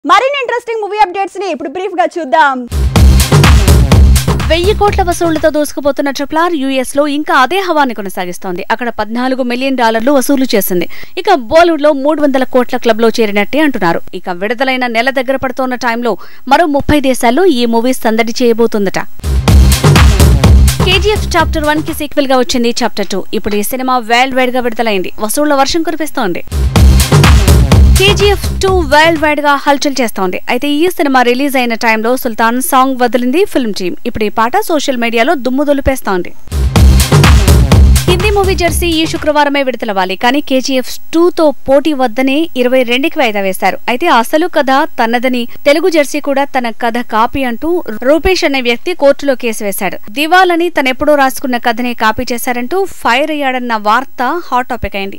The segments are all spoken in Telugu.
మరిన్ని ఇంట్రెస్టింగ్ మూవీ అప్డేట్స్ ని ఇప్పుడు బ్రీఫ్ గా చూద్దాం వెయ్యి కోట్ల వసూళ్లతో దూసుకుపోతున్న ట్రిపుల్ ఆర్ యూఎస్ లో ఇంకా అదే హవాని కొనసాగిస్తోంది అక్కడ పద్నాలుగు మిలియన్ డాలర్లు వసూలు చేసింది ఇక బాలీవుడ్ లో మూడు వందల కోట్ల క్లబ్ లో చేరినట్టే అంటున్నారు ఇక విడుదలైన నెల దగ్గర పడుతోన్న టైంలో మరో ముప్పై దేశాల్లో ఈ మూవీ సందడి చేయబోతుందట కేజీఎఫ్ చాప్టర్ వన్ కి సీక్వెల్ గా వచ్చింది చాప్టర్ టూ ఇప్పుడు ఈ సినిమా వరల్డ్ వైడ్ గా విడుదలైంది వసూళ్ల వర్షం కురిపిస్తోంది కేజీఎఫ్ టూ వరల్డ్ వైడ్ గా హల్చల్ చేస్తోంది అయితే ఈ సినిమా రిలీజ్ అయిన టైంలో సుల్తాన్ సాంగ్ వదిలింది ఫిల్మ్ టీమ్ ఇప్పుడు ఈ పాట సోషల్ మీడియాలో దుమ్ము దులిపేస్తోంది హిందీ మూవీ జెర్సీ ఈ శుక్రవారమే విడుదలవ్వాలి కానీ కేజీఎఫ్ టూ తో పోటీ వద్దనే ఇరవై రెండుకి వాయిదా వేశారు అయితే అసలు కథ తనదని తెలుగు జెర్సీ కూడా తన కథ కాపీ అంటూ రూపేష్ అనే వ్యక్తి కోర్టులో కేసు వేశాడు దివాలని తనెప్పుడో రాసుకున్న కథనే కాపీ చేశారంటూ ఫైర్ అయ్యాడన్న వార్త హాట్ టాపిక్ అయింది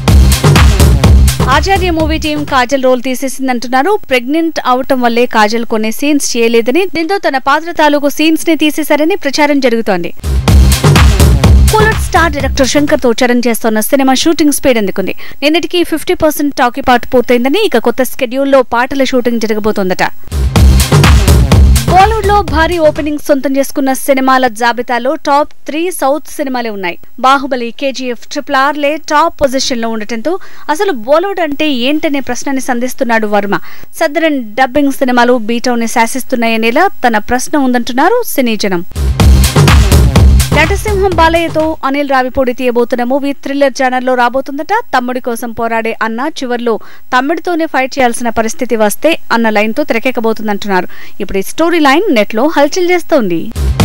Acharya movie team Kajal role తీసేసిందంటున్నారు ప్రెగ్నెంట్ అవటం వల్లే కాజల్ కొన్ని సీన్స్ చేయలేదని దీంతో తన పాత్ర తాలూకు సీన్స్ ని తీసేశారని ప్రచారం జరుగుతోంది కూలర్ స్టార్ డైరెక్టర్ శంకర్ తో చరణ్ చేస్తున్న సినిమా షూటింగ్ స్పీడ్ అందుకుంది నిన్నటికి ఫిఫ్టీ పర్సెంట్ టాకీ పార్ట్ పూర్తయిందని ఇక కొత్త స్కెడ్యూల్లో పాటల షూటింగ్ జరగబోతోందట బాలీవుడ్ లో భారీ ఓపెనింగ్ సొంతం చేసుకున్న సినిమాల జాబితాలో టాప్ త్రీ సౌత్ సినిమాలే ఉన్నాయి బాహుబలి కేజీఎఫ్ ట్రిపుల్ ఆర్ లే టాప్ పొజిషన్ లో ఉండటంతో అసలు బాలీవుడ్ అంటే ఏంటనే ప్రశ్నని సంధిస్తున్నాడు వర్మ సదరన్ డబ్బింగ్ సినిమాలు బీటౌన్ ని శాసిస్తున్నాయనేలా తన ప్రశ్న ఉందంటున్నారు సినీ జనం నటసింహం బాలయ్యతో అనిల్ రావిపూడి తీయబోతున్న మూవీ థ్రిల్లర్ జానర్ లో రాబోతుందట తమ్ముడి కోసం పోరాడే అన్న చివర్లో తమ్ముడితోనే ఫైట్ చేయాల్సిన పరిస్థితి వస్తే అన్న లైన్ తో తెరకెక్కబోతుందంటున్నారు ఇప్పుడు ఈ స్టోరీ లైన్ నెట్ లో హల్చల్ చేస్తోంది